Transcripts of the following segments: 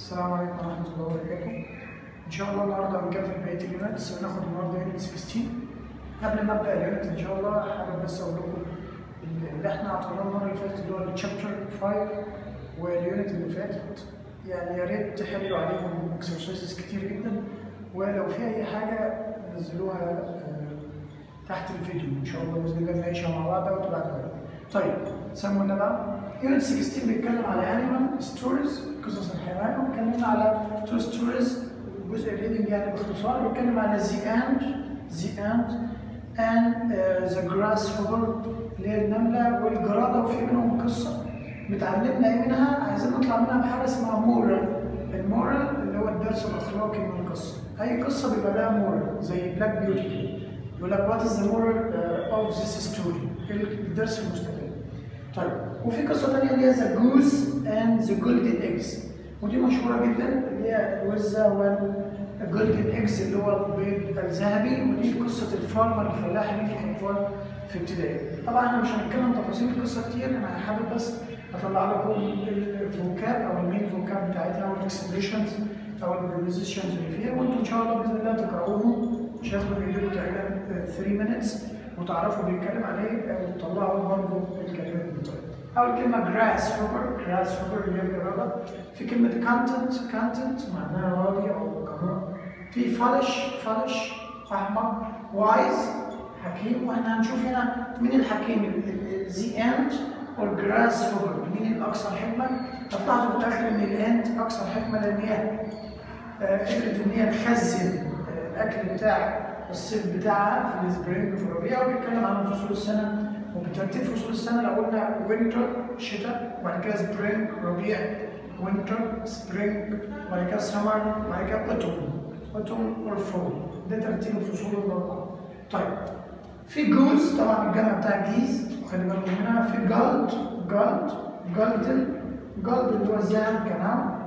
السلام عليكم ورحمة الله وبركاته. إن شاء الله النهاردة هنكمل بقية اليونتس هناخد النهاردة يونت 16. قبل ما أبدأ اليونت إن شاء الله حابب بس أقول لكم اللي إحنا عطيناه المرة اللي فاتت اللي هو الشابتر 5 واليونت اللي فاتت يعني يا ريت تحلوا عليهم اكسرسايزز كتير جدا ولو في أي حاجة نزلوها آه، تحت الفيديو إن شاء الله بإذن الله نعيشها مع بعض وتبعتوها لي. طيب سمونا بقى يونت 16 بيتكلم على انيمال ستوريز قصص الحيوان واتكلمنا على تو ستوريز جزء الريدنج يعني باختصار بيتكلم على ذا اند ذا اند and ذا جراس هوبر اللي هي النمله والجراده وفي منهم قصه متعلمنا ايه منها عايزين نطلع منها بحاجه اسمها مورال المورال اللي هو الدرس الاخلاقي من القصه اي قصه بيبقى لها مورال زي بلاك بيوتي يقول لك وات از ذا مورال اوف ذيس ستوري الدرس المستفاد طيب وفي قصه ثانيه اللي هي ذا جوز اند ذا جولدن ايجز ودي مشهوره جدا اللي هي الوزه والجولدن ايجز اللي هو البيض الذهبي ودي قصه الفارمر الفلاح اللي انتوا خدتوها في ابتدائي طبعا احنا مش هنتكلم تفاصيل القصه كتير انا حابب بس اطلع لكم الفوكاب او المين فوكاب بتاعتها او الاكسبريشنز او البريبوزيشنز اللي فيها وانتم ان شاء الله باذن الله تقراوهم مش هياخدوا بايديكم تقريبا 3 مينتس وتعرفوا بيتكلم على ايه وتطلعوا برضه الكلمات بتاعته. اول كلمه جراس هوبر جراس هوبر اللي هي الجرابه في كلمه كونتنت كونتنت معناها راضي او قانون في فالش فالش احمر وايز حكيم واحنا هنشوف هنا مين الحكيم ذا اند والجراس هوبر مين الاكثر حكمه هتلاحظوا في الاخر ان الاند اكثر حكمه لان هي آه، قدرت ان هي تخزن آه، الاكل بتاع الصيف بتاعها في السبرينج في الربيع وبيتكلم عن فصول السنه وبترتيب فصول السنه لو قلنا وينتر شتاء وبعد كده سبرينج ربيع وينتر سبرينج وبعد كده سمر وبعد كده اوتوم اوتوم اور فول ده ترتيب الفصول الاربعه طيب في جوز طبعا الجمع بتاع جيز خلي بالكم منها في جولد جولد جولدن جولد اللي هو الذهب كنوع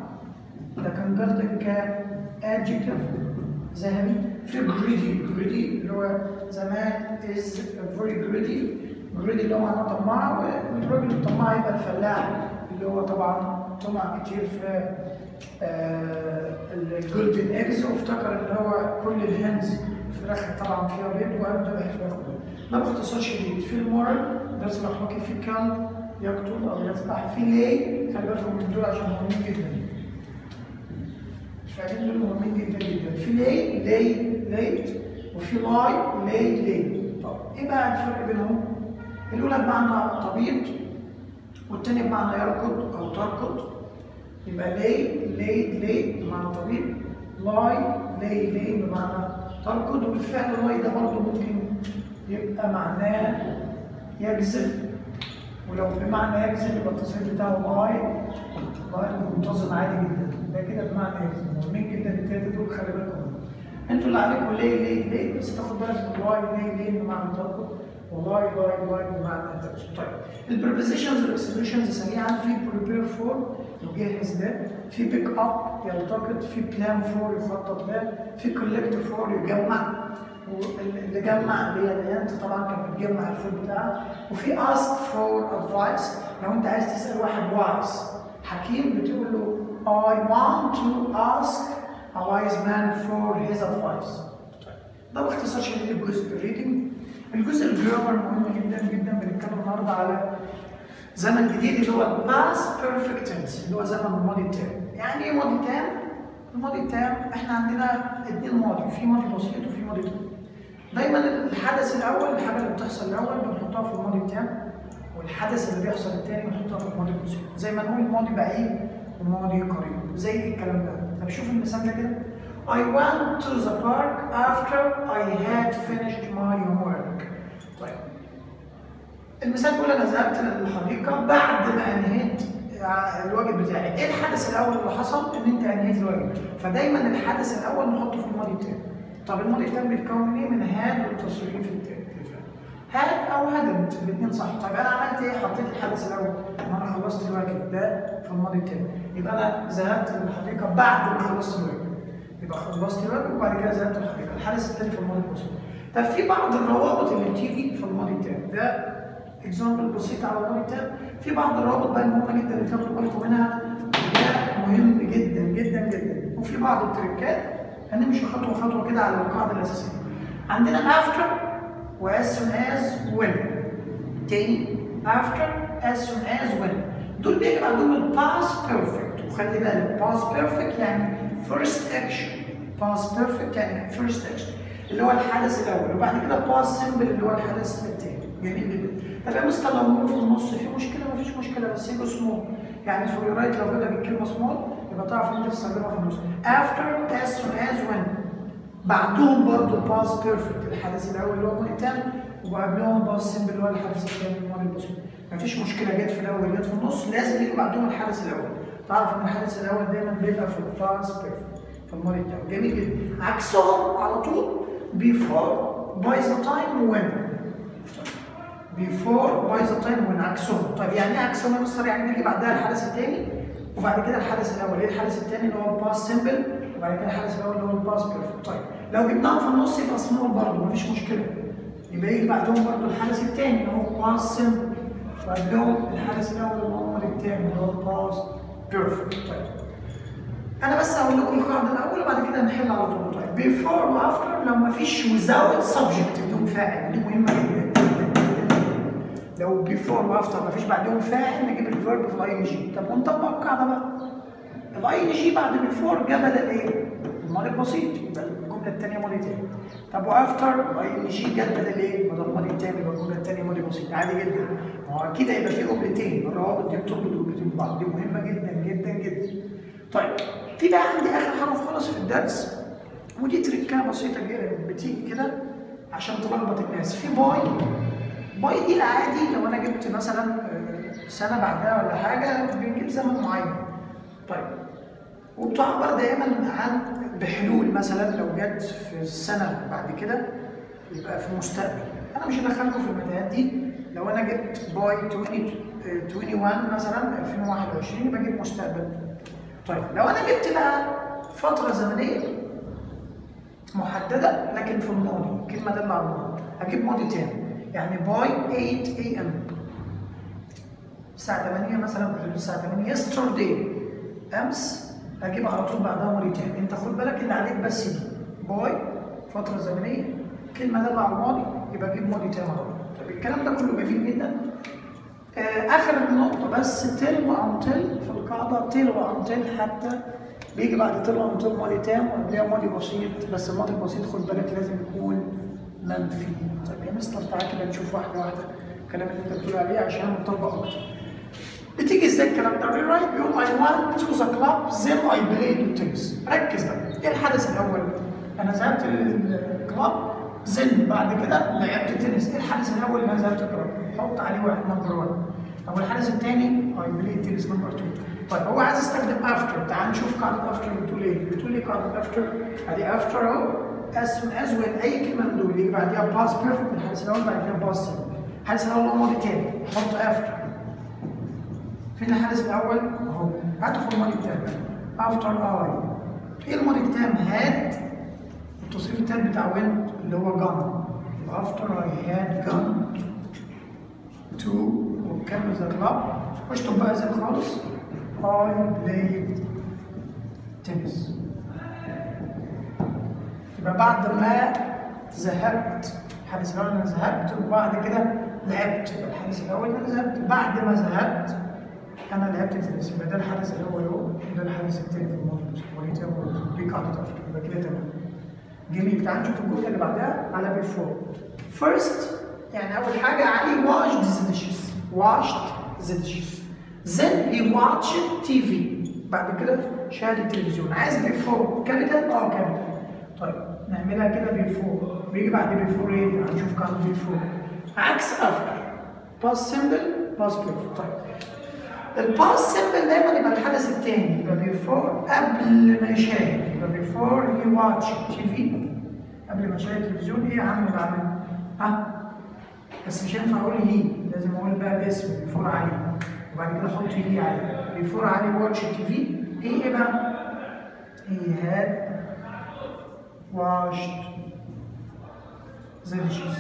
لكن جولدن كادجكتيف ذهبي في جريدي جريدي اللي هو زمان از فيري جريدي جريدي اللي هو معناه طماع والراجل الطماع يبقى الفلاح اللي هو طبعا طمع كتير في الجولدن ايجز وافتكر اللي هو كل الهنز الفراخ طبعا فيها بيض وقام ذبح الفراخ ده باختصار شديد في المورال درس الاخلاقي في كان يقتل او يذبح في ليه خلي بالكم من دول عشان مهمين جدا الفعلين دول مهمين جدا جدا في لي لي ليت وفي لاي لي لي طب ايه بقى الفرق بينهم؟ الاولى بمعنى تبيض والثانيه بمعنى يركض او تركض يبقى لي لي لي بمعنى تبيض لاي لي لي بمعنى تركض والفعل لاي ده برضه ممكن يبقى معناه يجذب ولو بمعنى يجذب يبقى التصريف بتاعه لاي لاي منتظم عادي جدا ده كده بمعنى يجذب مهمين جدا التلاته دول خلي بالكم منهم. انتوا اللي عليكم ليه ليه ليه بس تاخد بالك من واي ليه ليه بمعنى تركض وواي واي واي بمعنى تجذب طيب البريبوزيشنز والاكسبريشنز سريعا في بريبير فور يجهز ده في بيك اب يلتقط في بلان فور يخطط له في كولكت فور يجمع واللي جمع اللي هي الانت طبعا كانت بتجمع الفود بتاعها وفي اسك فور ادفايس لو انت عايز تسال واحد وايز حكيم بتقول له I want to ask a wise man for his advice. ده باختصار شديد الجزء الريدنج الجزء الجرامر مهم جدا جدا بنتكلم النهارده على زمن جديد اللي هو الباست بيرفكت تنس اللي هو زمن الماضي التام يعني ايه ماضي تام؟ الماضي التام احنا عندنا اثنين ماضي في ماضي بسيط وفي ماضي تام دايما الحدث الاول الحاجه اللي بتحصل الاول بنحطها في الماضي التام والحدث اللي بيحصل الثاني بنحطها في الماضي البسيط زي ما نقول الماضي بعيد والماضي قريب زي إيه الكلام ده طب شوف المثال ده كده I went to the park after I had finished my homework طيب المثال بيقول انا ذهبت للحديقه بعد ما انهيت الواجب بتاعي ايه الحدث الاول اللي حصل ان انت انهيت الواجب فدايما الحدث الاول نحطه في الماضي التاني طب الماضي التام بيتكون من ايه من هاد والتصريف التاني هاد او هدمت الاثنين صح طيب انا عملت ايه حطيت الحدث الاول ما انا خلصت الواجب ده في الماضي التاني يبقى انا ذهبت للحديقه بعد ما خلصت الواجب يبقى خلصت الواجب وبعد كده ذهبت للحديقه الحدث التاني في الماضي البسيط طب في بعض الروابط اللي بتيجي في الماضي التاني ده اكزامبل بسيط على الماضي التاني في بعض الروابط بقى المهمه جدا اللي تاخدوا بالكم منها ده مهم جدا جدا وفي بعض التريكات هنمشي خطوه خطوه كده على القاعده الاساسيه عندنا after و as soon as when تاني after as soon as when دول بيجي بعدهم ال past perfect وخلي بالك past perfect يعني first action past perfect يعني first action اللي هو الحدث الاول وبعد كده past simple اللي هو الحدث الثاني جميل جدا طب يا مستر لو نقول في النص في مشكله مفيش مشكله بس يجوا سمول يعني في الرايت لو جبنا بالكلمه سمول يبقى تعرف ان انت تستخدمها في النص after as soon as when بعدهم برضه past perfect الحدث الاول اللي هو الماضي التام وقبلهم past simple اللي هو الحدث الثاني الماضي البسيط مفيش مشكله جت في الاول جت في النص لازم يجي بعدهم الحدث الاول تعرف ان الحدث الاول دايما بيبقى في الباست بيرفكت في الماضي التام جميل جدا عكسهم على طول before by the time when before by the time when عكسهم طيب يعني ايه عكسهم يا مستر يعني نيجي بعدها الحدث الثاني وبعد كده الحدث الاول ايه الحدث الثاني اللي هو الباست سيمبل وبعد كده الحدث الاول اللي هو الباست بيرفكت طيب لو جبناهم في النص يبقى سمول برضه مفيش مشكله يبقى يجي بعدهم برضه الحدث الثاني اللي هو باست سيمبل وقبلهم الحدث الاول اللي هو الثاني اللي هو الباست بيرفكت طيب انا بس هقول لكم القاعده الاول وبعد كده نحل على طول طيب بيفور وافتر لو مفيش without subject بدون فاعل دي مهمه جدا لو بيفور وافتر مفيش بعدهم فاعل نجيب الفيرب في الاي ان جي طب ونطبق القاعده بقى الاي ان جي بعد بيفور جاب بدل ايه؟ الماضي البسيط يبقى الجمله الثانيه ماضي تاني طب وافتر الاي ان جي جاب بدل ايه؟ بدل الماضي الثاني يبقى الجمله الثانيه ماضي بسيط عادي جدا ما هو اكيد هيبقى في جملتين الروابط دي بتربط جملتين ببعض دي مهمه جدا جدا جدا طيب في بقى عندي اخر حرف خالص في الدرس ودي تركه بسيطه جدا بتيجي كده عشان تلخبط الناس في باي باي دي العادي لو انا جبت مثلا سنه بعدها ولا حاجه بنجيب زمن معين طيب وبتعبر دايما عن بحلول مثلا لو جت في السنه بعد كده يبقى في المستقبل انا مش هدخلكم في المتاهات دي لو انا جبت باي 21 مثلا 2021 يبقى اجيب مستقبل طيب لو انا جبت بقى فتره زمنيه محدده لكن في الماضي الكلمه دالة على الماضي هجيب ماضي تاني يعني باي 8 اي ام الساعه 8 مثلا الساعه 8 يسترداي امس هجيب على طول بعدها ماضي تاني انت خد بالك اللي عليك بس دي باي فتره زمنيه كلمه دالة على الماضي يبقى اجيب ماضي تاني على طول طب الكلام ده كله جميل جدا آه اخر النقطه بس تل وانتل في القاعده تل وانتل حتى بيجي بعد تل وانتل ماضي تام وقبلها ماضي بسيط بس الماضي البسيط خد بالك لازم يكون منفي طيب يا مستر تعالى كده نشوف واحده واحده الكلام اللي انت بتقول عليه عشان نطبق اكتر بتيجي ازاي الكلام ده رايت بيقول I went to the club then I played tennis ركز بقى ايه الحدث الاول انا ذهبت للكلاب زن بعد كده لعبت تنس ايه الحدث الاول اللي انا ذهبت الكلاب حط عليه واحد نمبر 1 طب الحدث الثاني اي بلاي تنس نمبر 2 طيب هو عايز يستخدم افتر تعال نشوف قاعده افتر بتقول ايه بتقول ايه قاعده افتر ادي افتر اهو as soon as when اي كلمه من دول يجي بعديها باس بيرفكت الحدث الاول بعد كده باس الحدث الاول هو ماضي تاني حط افتر فين الحدث الاول اهو هاته في الماضي التام افتر اي ايه الماضي التام هاد التصريف التام بتاع وين اللي هو جان افتر اي هاد جان تو وكمل ذا كلاب اشطب بقى زي خالص I played tennis يبقى بعد ما ذهبت الحدث الاول انا ذهبت وبعد كده لعبت يبقى الحدث الاول انا ذهبت بعد ما ذهبت انا لعبت تنس يبقى ده الحدث الاول اهو وده الحدث الثاني في الماضي دي قاعده افتر يبقى كده تمام جميل تعال نشوف الجمله اللي بعدها على بيفور فيرست يعني اول حاجه علي washed the dishes washed the dishes then he watched TV بعد كده شاهد التلفزيون عايز بيفور كابيتال اه كابيتال طيب نعملها كده بيفور بيجي بعد بيفور ايه هنشوف قاعده بيفور عكس افتر باس سيمبل باس بيرفكت طيب الباس سيمبل دايما يبقى الحدث الثاني يبقى بيفور قبل ما يشاهد يبقى بيفور هي واتش تي في قبل ما يشاهد التلفزيون ايه عامل بعمل ها بس مش هينفع اقول هي لازم اقول بقى الاسم بيفور علي وبعد كده احط هي علي بيفور علي واتش تي في ايه ايه بقى he had washed the dishes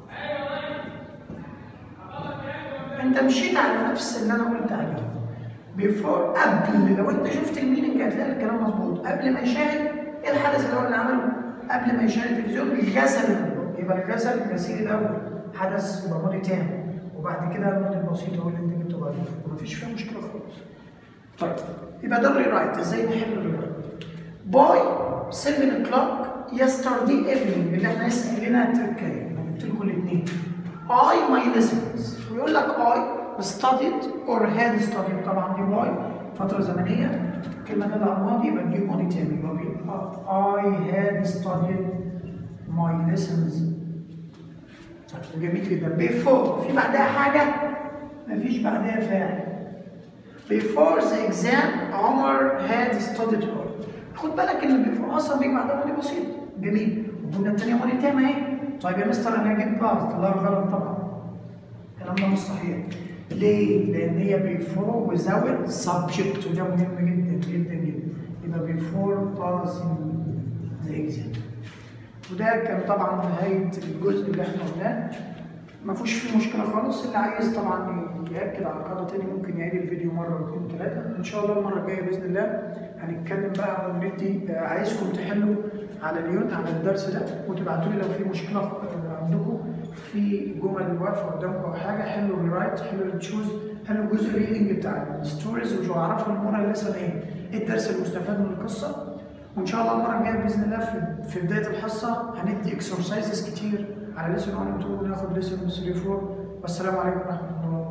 انت مشيت على نفس اللي انا قلت عليه بيفور قبل لو انت شفت الميننج هتلاقي الكلام مظبوط قبل ما يشاهد ايه الحدث الاول اللي عمله؟ قبل ما يشاهد التلفزيون غسل الهدوم يبقى الغسل الغسيل الاول حدث يبقى ماضي تام وبعد كده الماضي البسيط هو اللي انت جبته بعدين ومفيش فيها مشكله خالص. طيب يبقى ده الريرايت ازاي نحل الريرايت؟ باي 7 o'clock yesterday evening اللي احنا لسه قايلينها التركية انا جبت لكم الاثنين I my lessons ويقول لك I studied or had studied طبعا دي واي فترة زمنية كلمة تدل على الماضي يبقى تجيب ماضي تاني يبقى بي- I had studied my lessons طيب جميل جدا before في بعدها حاجة مفيش بعدها فاعل Before the exam عمر had studied hard خد بالك ان before اصلا بيجي بعدها ماضي بسيط جميل والجمله الثانيه ماضي تام اهي طيب يا مستر انا جبت باست لا غلط طبعا الكلام ده مش صحيح ليه؟ لان هي before without subject وده مهم جدا جدا جدا يبقى before passing the exam وده كان طبعا نهايه الجزء اللي احنا قلناه ما فيهوش فيه مشكله خالص اللي عايز طبعا ياكد على القاعده تاني ممكن يعيد الفيديو مره واثنين وثلاثه ان شاء الله المره الجايه باذن الله هنتكلم بقى وندي آه، عايزكم تحلوا على اليوم على الدرس ده وتبعتوا لي لو في مشكله آه، عندكم في جمل واقفه قدامكم او حاجه حلوا الرايت حلوا التشوز حلوا الجزء الريدنج بتاع الستوريز وعرفوا المره لسه ايه إيه الدرس المستفاد من القصه وان شاء الله المره الجايه باذن الله في, في بدايه الحصه هندي اكسرسايزز كتير على ليسون 1 و 2 وناخد ليسون 3 4 والسلام عليكم ورحمه الله